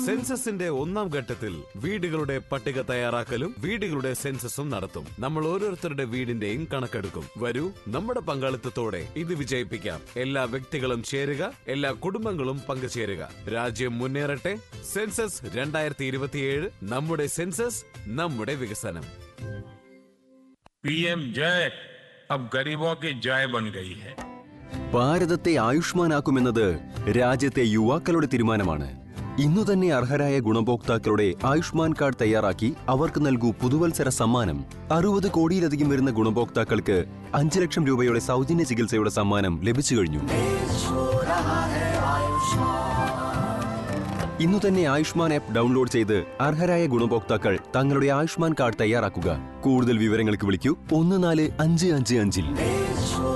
സെൻസസിന്റെ ഒന്നാം ഘട്ടത്തിൽ വീടുകളുടെ പട്ടിക തയ്യാറാക്കലും വീടുകളുടെ സെൻസസും നടത്തും നമ്മൾ ഓരോരുത്തരുടെ വീടിന്റെയും കണക്കെടുക്കും വരൂ നമ്മുടെ പങ്കാളിത്തത്തോടെ ഇത് വിജയിപ്പിക്കാം എല്ലാ വ്യക്തികളും ചേരുക എല്ലാ കുടുംബങ്ങളും പങ്കുചേരുക രാജ്യം മുന്നേറട്ടെ സെൻസസ് രണ്ടായിരത്തി ഇരുപത്തിയേഴ് നമ്മുടെ സെൻസസ് നമ്മുടെ വികസനം पीएम जय अब गरीबों की जय बन गई है ഭാരതത്തെ ആയുഷ്മാനാക്കുമെന്നത് രാജ്യത്തെ യുവാക്കളുടെ തീരുമാനമാണ് ഇന്നു തന്നെ അർഹരായ ഗുണഭോക്താക്കളുടെ ആയുഷ്മാൻ കാർഡ് തയ്യാറാക്കി അവർക്ക് നൽകൂ പുതുവത്സര സമ്മാനം അറുപത് കോടിയിലധികം വരുന്ന ഗുണഭോക്താക്കൾക്ക് അഞ്ച് ലക്ഷം രൂപയുടെ സൗജന്യ ചികിത്സയുടെ സമ്മാനം ലഭിച്ചു കഴിഞ്ഞു ഇന്നു തന്നെ ആയുഷ്മാൻ ആപ്പ് ഡൗൺലോഡ് ചെയ്ത് അർഹരായ ഗുണഭോക്താക്കൾ തങ്ങളുടെ ആയുഷ്മാൻ കാർഡ് തയ്യാറാക്കുക കൂടുതൽ വിവരങ്ങൾക്ക് വിളിക്കൂ ഒന്ന് നാല് അഞ്ച് അഞ്ച് അഞ്ചിൽ